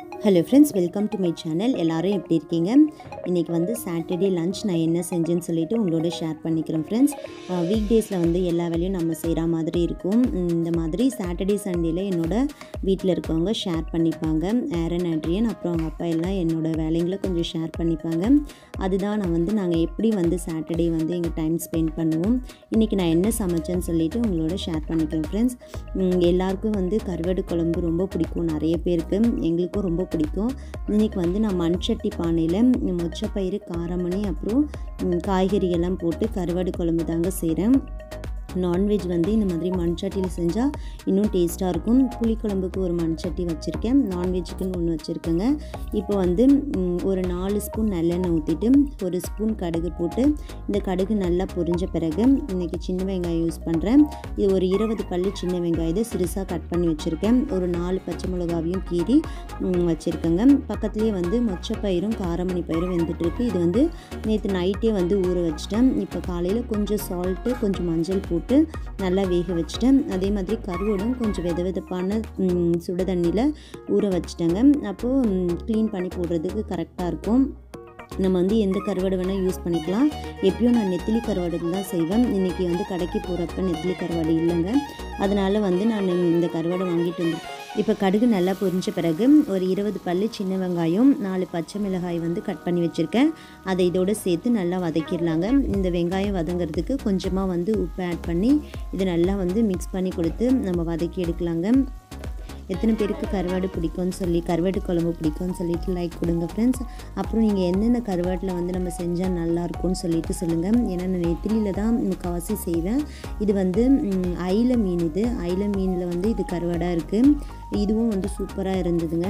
hello friends welcome to my channel எல்லாரும் எப்படி இருக்கீங்க இன்றைக்கி வந்து சாட்டர்டே லஞ்ச் நான் என்ன செஞ்சேன்னு சொல்லிட்டு உங்களோட ஷேர் பண்ணிக்கிறேன் ஃப்ரெண்ட்ஸ் வீக் டேஸில் வந்து எல்லா வேலையும் நம்ம செய்கிற மாதிரி இருக்கும் இந்த மாதிரி சாட்டர்டே சண்டேல என்னோட வீட்டில் இருக்கவங்க ஷேர் பண்ணிப்பாங்க ஏரன் அட்ரியன் அப்புறம் அவங்க அப்பா எல்லாம் என்னோட வேலைங்களை கொஞ்சம் ஷேர் பண்ணிப்பாங்க அதுதான் நான் வந்து நாங்கள் எப்படி வந்து சாட்டர்டே வந்து எங்கள் டைம் ஸ்பெண்ட் பண்ணுவோம் இன்றைக்கி நான் என்ன சமைச்சேன்னு சொல்லிட்டு உங்களோட ஷேர் பண்ணிக்கிறேன் ஃப்ரெண்ட்ஸ் எல்லாருக்கும் வந்து கருவாடு குழம்பு ரொம்ப பிடிக்கும் நிறைய பேருக்கு எங்களுக்கும் ரொம்ப பிடிக்கும் இன்றைக்கி வந்து நான் மண் சட்டி பானையில் மொச்சப்பயிறு காரமணி அப்புறம் ம், காய்கறியெல்லாம் போட்டு கருவாடு குழம்பு தாங்க செய்கிறேன் நான்வெஜ் வந்து இந்த மாதிரி மண் சட்டியில் செஞ்சால் இன்னும் டேஸ்ட்டாக இருக்கும் புளிக்குழம்புக்கு ஒரு மண் சட்டி வச்சுருக்கேன் நான்வெஜ்ஜுக்குன்னு ஒன்று வச்சுருக்கேங்க இப்போ வந்து ம், ஒரு நாலு ஸ்பூன் நல்லெண்ணெய் ஊற்றிட்டு ஒரு ஸ்பூன் கடுகு போட்டு இந்த கடுகு நல்லா பொரிஞ்ச பிறகு இன்றைக்கி சின்ன வெங்காயம் யூஸ் பண்ணுறேன் இது ஒரு இருபது பல்லு சின்ன வெங்காயத்தை சிறுசாக கட் பண்ணி வச்சுருக்கேன் ஒரு நாலு பச்சை மிளகாவையும் கீறி ம், வச்சுருக்கேங்க பக்கத்துலேயே வந்து மொச்சப்பயிரும் காரமணி பயிரும் வெந்துட்டு இருக்கு இது வந்து நேற்று நைட்டே வந்து ஊற வச்சிட்டேன் இப்போ காலையில் கொஞ்சம் சால்ட்டு கொஞ்சம் மஞ்சள் போட்டு நல்லா வேக வச்சிட்டேன் அதே மாதிரி கருவோடும் கொஞ்சம் வெத வெதப்பான ம், சுட தண்ணியில் ஊற வச்சிட்டேங்க அப்போது க்ளீன் பண்ணி போடுறதுக்கு கரெக்டாக இருக்கும் நம்ம வந்து எந்த கருவாடு வேணால் யூஸ் பண்ணிக்கலாம் எப்பயும் நான் நெத்திலி கருவாடு தான் செய்வேன் இன்றைக்கி வந்து கடைக்கு போகிறப்ப நெத்திலி கருவாடு இல்லைங்க அதனால் வந்து நான் இந்த கருவாடை வாங்கிட்டு வந்து இப்போ கடுகு நல்லா பொரிஞ்ச பிறகு ஒரு இருபது பல்லு சின்ன வெங்காயம் நாலு பச்சை மிளகாய் வந்து கட் பண்ணி வச்சுருக்கேன் அதை இதோட சேர்த்து நல்லா வதக்கிடலாங்க இந்த வெங்காயம் வதங்கிறதுக்கு கொஞ்சமாக வந்து உப்பு ஆட் பண்ணி இது நல்லா வந்து மிக்ஸ் பண்ணி கொடுத்து நம்ம வதக்கி எடுக்கலாங்க எத்தனை பேருக்கு கருவாடு பிடிக்கும்னு சொல்லி கருவாடு குழம்பு பிடிக்கும்னு சொல்லிட்டு லைக் கொடுங்க ஃப்ரெண்ட்ஸ் அப்புறம் நீங்கள் எந்தெந்த கருவாட்டில் வந்து நம்ம செஞ்சால் நல்லா இருக்கும்னு சொல்லிட்டு சொல்லுங்கள் ஏன்னா நான் நெத்திலியில் தான் முக்கால்வாசி செய்வேன் இது வந்து ம், அயில மீன் இது அயில மீனில் வந்து இது கருவாடாக இருக்குது இதுவும் வந்து சூப்பராக இருந்ததுங்க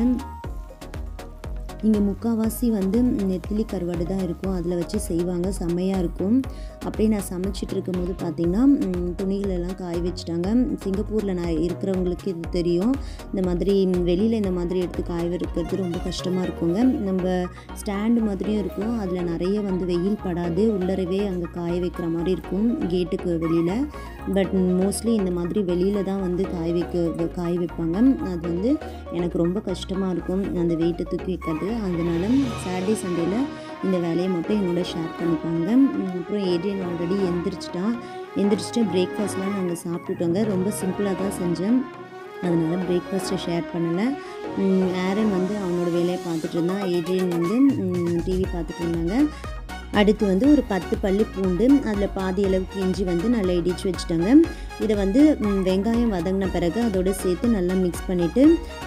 இங்கே முக்கால்வாசி வந்து நெத்திலி கருவாடு தான் இருக்கும் அதில் வச்சு செய்வாங்க செம்மையாக இருக்கும் அப்படியே நான் சமைச்சிட்டு இருக்கும்போது பார்த்திங்கன்னா ம், துணிகளெல்லாம் காய வச்சுட்டாங்க சிங்கப்பூரில் நான் இருக்கிறவங்களுக்கு இது தெரியும் இந்த மாதிரி வெளியில் இந்த மாதிரி எடுத்து காய வைக்கிறது ரொம்ப கஷ்டமாக இருக்குங்க நம்ம ஸ்டாண்டு மாதிரியும் இருக்கும் அதில் நிறைய வந்து வெயில் படாது உள்ளரவே அங்கே காய வைக்கிற மாதிரி இருக்கும் கேட்டுக்கு வெளியில் பட் மோஸ்ட்லி இந்த மாதிரி வெளியில் தான் வந்து காய வைக்க காய வைப்பாங்க அது வந்து எனக்கு ரொம்ப கஷ்டமாக இருக்கும் அந்த வெயிட்டை தூக்கி வைக்கிறது அதனால சாட்டர்டே சண்டேல இந்த வேலையை மட்டும் என்னோட ஷேர் பண்ணிப்பாங்க உம், அப்புறம் ஏடியன் ஆல்ரெடி எந்திரிச்சிட்டான் எந்திரிச்சிட்டு பிரேக்ஃபாஸ்ட்லாம் நாங்கள் சாப்பிட்டுட்டோங்க ரொம்ப சிம்பிளாக தான் செஞ்சேன் அதனால பிரேக்ஃபாஸ்ட்டை ஷேர் பண்ணலை ஆரன் வந்து அவனோட வேலையை பார்த்துட்டு இருந்தான் ஏட்ரியன் வந்து டிவி பார்த்துட்டு இருந்தாங்க அடுத்து வந்து ஒரு பத்து பல்லு பூண்டு அதில் பாதி அளவுக்கு இஞ்சி வந்து நல்லா இடித்து வச்சுட்டாங்க இதை வந்து ம், வெங்காயம் வதங்கின பிறகு அதோட சேர்த்து நல்லா மிக்ஸ் பண்ணிவிட்டு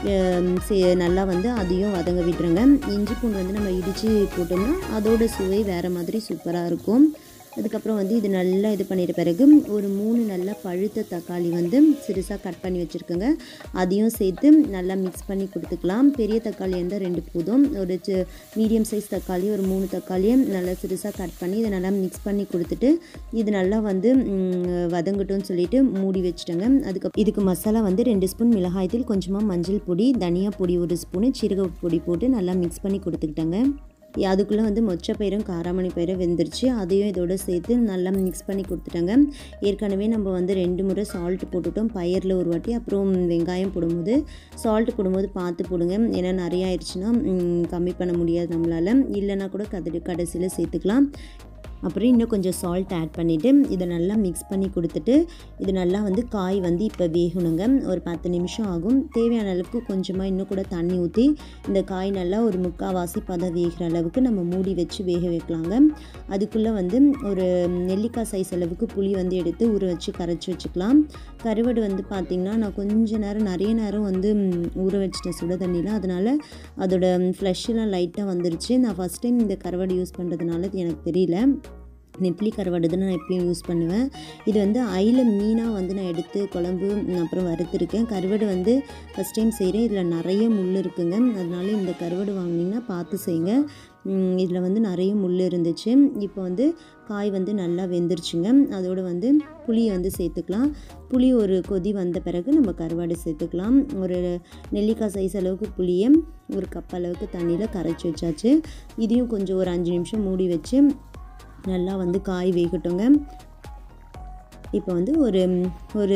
நல்லா வந்து அதையும் வதங்க விட்டுருங்க இஞ்சி பூண்டு வந்து நம்ம இடித்து போட்டோம்னா அதோட சுவை வேறு மாதிரி சூப்பராக இருக்கும் அதுக்கப்புறம் வந்து இது நல்லா இது பண்ணிட்ட பிறகு ஒரு மூணு நல்லா பழுத்த தக்காளி வந்து சிறுசாக கட் பண்ணி வச்சுருக்கோங்க அதையும் சேர்த்து நல்லா மிக்ஸ் பண்ணி கொடுத்துக்கலாம் பெரிய தக்காளி இருந்தால் ரெண்டு போதும் ஒரு மீடியம் சைஸ் தக்காளி ஒரு மூணு தக்காளியை நல்லா சிறுசாக கட் பண்ணி இதை நல்லா மிக்ஸ் பண்ணி கொடுத்துட்டு இது நல்லா வந்து ம், வதங்கட்டும்னு சொல்லிட்டு மூடி வச்சுட்டேங்க அதுக்கு இதுக்கு மசாலா வந்து ரெண்டு ஸ்பூன் மிளகாய்த்தூள் கொஞ்சமாக மஞ்சள் பொடி தனியா பொடி ஒரு ஸ்பூனு சீரக பொடி போட்டு நல்லா மிக்ஸ் பண்ணி கொடுத்துக்கிட்டேங்க அதுக்குள்ளே வந்து மொச்சப்பயிரும் காராமணி பயிரும் வெந்துருச்சு அதையும் இதோட சேர்த்து நல்லா மிக்ஸ் பண்ணி கொடுத்துட்டாங்க ஏற்கனவே நம்ம வந்து ரெண்டு முறை சால்ட் போட்டுட்டோம் பயிரில் ஒரு வாட்டி அப்புறம் வெங்காயம் போடும்போது சால்ட் போடும்போது பார்த்து போடுங்க ஏன்னா நிறைய ஆயிடுச்சுன்னா ம், கம்மி பண்ண முடியாது நம்மளால் இல்லைன்னா கூட கதடி கடைசியில் சேர்த்துக்கலாம் அப்புறம் இன்னும் கொஞ்சம் சால்ட் ஆட் பண்ணிவிட்டு இதை நல்லா மிக்ஸ் பண்ணி கொடுத்துட்டு இது நல்லா வந்து காய் வந்து இப்போ வேகணுங்க ஒரு பத்து நிமிஷம் ஆகும் தேவையான அளவுக்கு கொஞ்சமாக இன்னும் கூட தண்ணி ஊற்றி இந்த காய் நல்லா ஒரு முக்கால்வாசி பதம் வேகிற அளவுக்கு நம்ம மூடி வச்சு வேக வைக்கலாங்க அதுக்குள்ளே வந்து ஒரு நெல்லிக்காய் சைஸ் அளவுக்கு புளி வந்து எடுத்து ஊற வச்சு கரைச்சி வச்சுக்கலாம் கருவாடு வந்து பார்த்திங்கன்னா நான் கொஞ்ச நேரம் நிறைய நேரம் வந்து ம், ஊற வச்சிட்டேன் சுட தண்ணியில் அதனால் அதோட ஃப்ளஷ்ஷெல்லாம் லைட்டாக வந்துருச்சு நான் ஃபஸ்ட் டைம் இந்த கருவாடு யூஸ் பண்ணுறதுனால எனக்கு தெரியல நெத்திலி கருவாடு தான் நான் எப்பயும் யூஸ் பண்ணுவேன் இது வந்து அயில மீனாக வந்து நான் எடுத்து குழம்பு ம், அப்புறம் வறுத்துருக்கேன் கருவாடு வந்து ஃபஸ்ட் டைம் செய்கிறேன் இதில் நிறைய முள் இருக்குங்க அதனால இந்த கருவாடு வாங்கினீங்கன்னா பார்த்து செய்யுங்க இதில் வந்து நிறைய முள் இருந்துச்சு இப்போ வந்து காய் வந்து நல்லா வெந்துருச்சுங்க அதோடு வந்து புளியை வந்து சேர்த்துக்கலாம் புளி ஒரு கொதி வந்த பிறகு நம்ம கருவாடு சேர்த்துக்கலாம் ஒரு நெல்லிக்காய் சைஸ் அளவுக்கு புளியை ஒரு கப் அளவுக்கு தண்ணியில் கரைச்சி வச்சாச்சு இதையும் கொஞ்சம் ஒரு அஞ்சு நிமிஷம் மூடி வச்சு நல்லா வந்து காய் வேகட்டுங்க இப்போ வந்து ஒரு ஒரு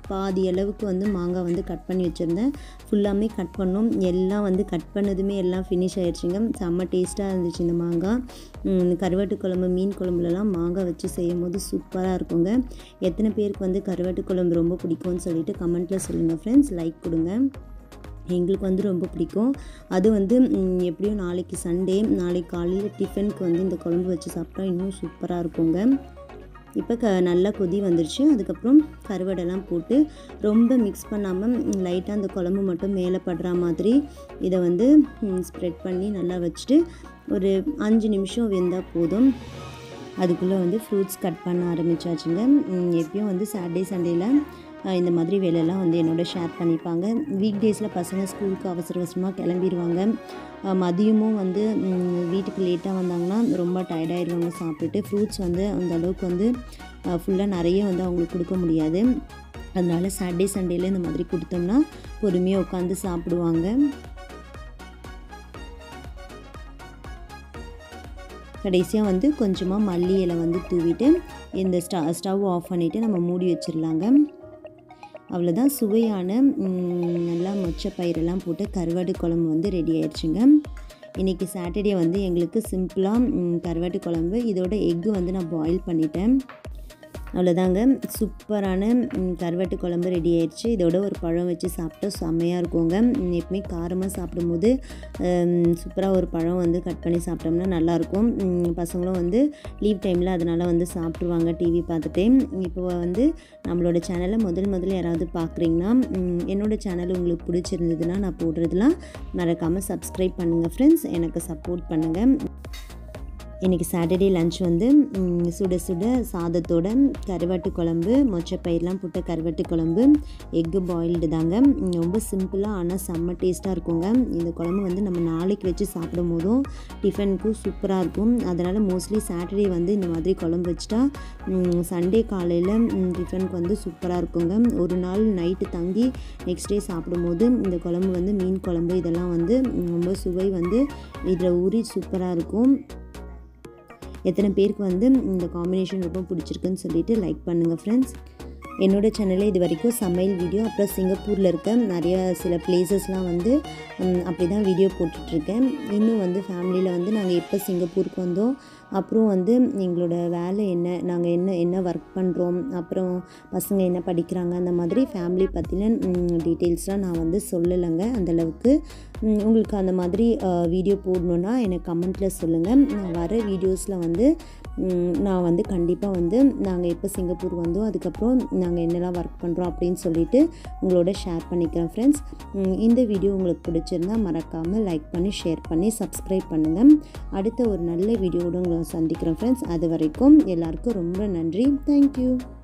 பாதி அளவுக்கு வந்து மாங்காய் வந்து கட் பண்ணி வச்சுருந்தேன் ஃபுல்லாமே கட் பண்ணோம் எல்லாம் வந்து கட் பண்ணதுமே எல்லாம் ஃபினிஷ் ஆயிடுச்சுங்க செம்ம டேஸ்ட்டாக இருந்துச்சு இந்த மாங்காய் உம், கருவாட்டு குழம்பு மீன் குழம்புலலாம் மாங்காய் வச்சு செய்யும் போது சூப்பராக இருக்குங்க எத்தனை பேருக்கு வந்து கருவாட்டு குழம்பு ரொம்ப பிடிக்கும்னு சொல்லிட்டு கமெண்ட்டில் சொல்லுங்கள் ஃப்ரெண்ட்ஸ் லைக் கொடுங்க எங்களுக்கு வந்து ரொம்ப பிடிக்கும் அது வந்து ம், எப்படியும் நாளைக்கு சண்டே நாளைக்கு காலையில் டிஃபனுக்கு வந்து இந்த குழம்பு வச்சு சாப்பிட்டா இன்னும் சூப்பராக இருக்குங்க இப்போ க நல்லா கொதி வந்துருச்சு அதுக்கப்புறம் கருவடெல்லாம் போட்டு ரொம்ப மிக்ஸ் பண்ணாமல் லைட்டாக அந்த குழம்பு மட்டும் மேலே படுற மாதிரி இதை வந்து ஸ்ப்ரெட் பண்ணி நல்லா வச்சுட்டு ஒரு அஞ்சு நிமிஷம் வெந்தால் போதும் அதுக்குள்ளே வந்து ஃப்ரூட்ஸ் கட் பண்ண ஆரம்பிச்சாச்சுங்க ம், எப்பயும் வந்து சாட்டர்டே சண்டேல இந்த மாதிரி வேலையெல்லாம் வந்து என்னோட ஷேர் பண்ணிப்பாங்க வீக் டேஸில் பசங்க ஸ்கூலுக்கு அவசர அவசரமாக கிளம்பிடுவாங்க அஹ், மதியமும் வந்து ம், வீட்டுக்கு லேட்டாக வந்தாங்கன்னா ரொம்ப டயர்டாயிடுவாங்க சாப்பிட்டுட்டு ஃப்ரூட்ஸ் வந்து அந்த அளவுக்கு வந்து ஃபுல்லாக நிறைய வந்து அவங்களுக்கு கொடுக்க முடியாது அதனால சாட்டர்டே சண்டேல இந்த மாதிரி கொடுத்தோம்னா பொறுமையாக உட்காந்து சாப்பிடுவாங்க கடைசியாக வந்து கொஞ்சமாக மல்லி இலை வந்து தூவிட்டு இந்த ஸ்ட ஸ்டவ் ஆஃப் பண்ணிவிட்டு நம்ம மூடி வச்சிடலாங்க அவ்வளோதான் சுவையான ம், நல்லா மொச்சை பயிரெல்லாம் போட்டு கருவாடு குழம்பு வந்து ரெடி ஆயிடுச்சுங்க இன்றைக்கி சாட்டர்டே வந்து எங்களுக்கு சிம்பிளாக கருவாட்டு குழம்பு இதோட எக்கு வந்து நான் பாயில் பண்ணிட்டேன் அவ்வளோதாங்க சூப்பரான ம், கருவாட்டு குழம்பு ரெடி ஆயிடுச்சு இதோட ஒரு பழம் வச்சு சாப்பிட்டா செம்மையாக இருக்குங்க ம், எப்பவுமே காரமாக சாப்பிடும்போது சூப்பராக ஒரு பழம் வந்து கட் பண்ணி சாப்பிட்டோம்னா நல்லாயிருக்கும் ம், பசங்களும் வந்து லீவ் டைமில் அதனால் வந்து சாப்பிட்ருவாங்க டிவி பார்த்துட்டு இப்போ வந்து நம்மளோட சேனலை முதல் முதல்ல யாராவது பார்க்குறீங்கன்னா ம், என்னோட சேனல் உங்களுக்கு பிடிச்சிருந்ததுன்னா நான் போடுறதுலாம் மறக்காமல் சப்ஸ்கிரைப் பண்ணுங்கள் ஃப்ரெண்ட்ஸ் எனக்கு சப்போர்ட் பண்ணுங்கள் இன்றைக்கி சாட்டர்டே லஞ்ச் வந்து ம், சுட சுட சாதத்தோட கருவாட்டு குழம்பு மொச்சப்பயிரெலாம் போட்ட கருவாட்டு குழம்பு எக்கு பாயில்டு தாங்க ம், ரொம்ப சிம்பிளாக ஆனால் செம்ம டேஸ்ட்டாக இருக்குங்க இந்த குழம்பு வந்து நம்ம நாளைக்கு வச்சு சாப்பிடும் போதும் டிஃபனுக்கும் சூப்பராக இருக்கும் அதனால் மோஸ்ட்லி சாட்டர்டே வந்து இந்த மாதிரி குழம்பு வச்சுட்டா சண்டே காலையில் டிஃபனுக்கு வந்து சூப்பராக இருக்குங்க ஒரு நாள் நைட்டு தங்கி நெக்ஸ்ட் டே சாப்பிடும்போது இந்த குழம்பு வந்து மீன் குழம்பு இதெல்லாம் வந்து ம், ரொம்ப சுவை வந்து இதில் ஊறி சூப்பராக இருக்கும் எத்தனை பேருக்கு வந்து இந்த காம்பினேஷன் ரொம்ப பிடிச்சிருக்குன்னு சொல்லிட்டு லைக் பண்ணுங்கள் ஃப்ரெண்ட்ஸ் என்னோட சேனலில் இது வரைக்கும் சமையல் வீடியோ அப்புறம் சிங்கப்பூரில் இருக்க நிறைய சில பிளேசஸ்லாம் வந்து ம், அப்படி தான் வீடியோ போட்டுட்ருக்கேன் இன்னும் வந்து ஃபேமிலியில் வந்து நாங்கள் எப்போ சிங்கப்பூருக்கு வந்தோம் அப்புறம் வந்து எங்களோட வேலை என்ன நாங்கள் என்ன என்ன ஒர்க் பண்ணுறோம் அப்புறம் பசங்க என்ன படிக்கிறாங்க அந்த மாதிரி ஃபேமிலி பற்றின டீட்டெயில்ஸ்லாம் நான் வந்து சொல்லலைங்க அந்தளவுக்கு ம், உங்களுக்கு அந்த மாதிரி வீடியோ போடணுன்னா எனக்கு கமெண்ட்டில் சொல்லுங்கள் நான் வர வீடியோஸில் வந்து ம், நான் வந்து கண்டிப்பாக வந்து நாங்கள் எப்போ சிங்கப்பூர் வந்தோம் அதுக்கப்புறம் நாங்கள் என்னெல்லாம் ஒர்க் பண்ணுறோம் அப்படின்னு சொல்லிட்டு உங்களோட ஷேர் பண்ணிக்கிறேன் ஃப்ரெண்ட்ஸ் இந்த வீடியோ உங்களுக்கு பிடிச்சிருந்தா மறக்காமல் லைக் பண்ணி ஷேர் பண்ணி சப்ஸ்கிரைப் பண்ணுங்கள் அடுத்த ஒரு நல்ல வீடியோவோட உங்களை சந்திக்கிறேன் ஃப்ரெண்ட்ஸ் அது வரைக்கும் எல்லாருக்கும் ரொம்ப நன்றி தேங்க்யூ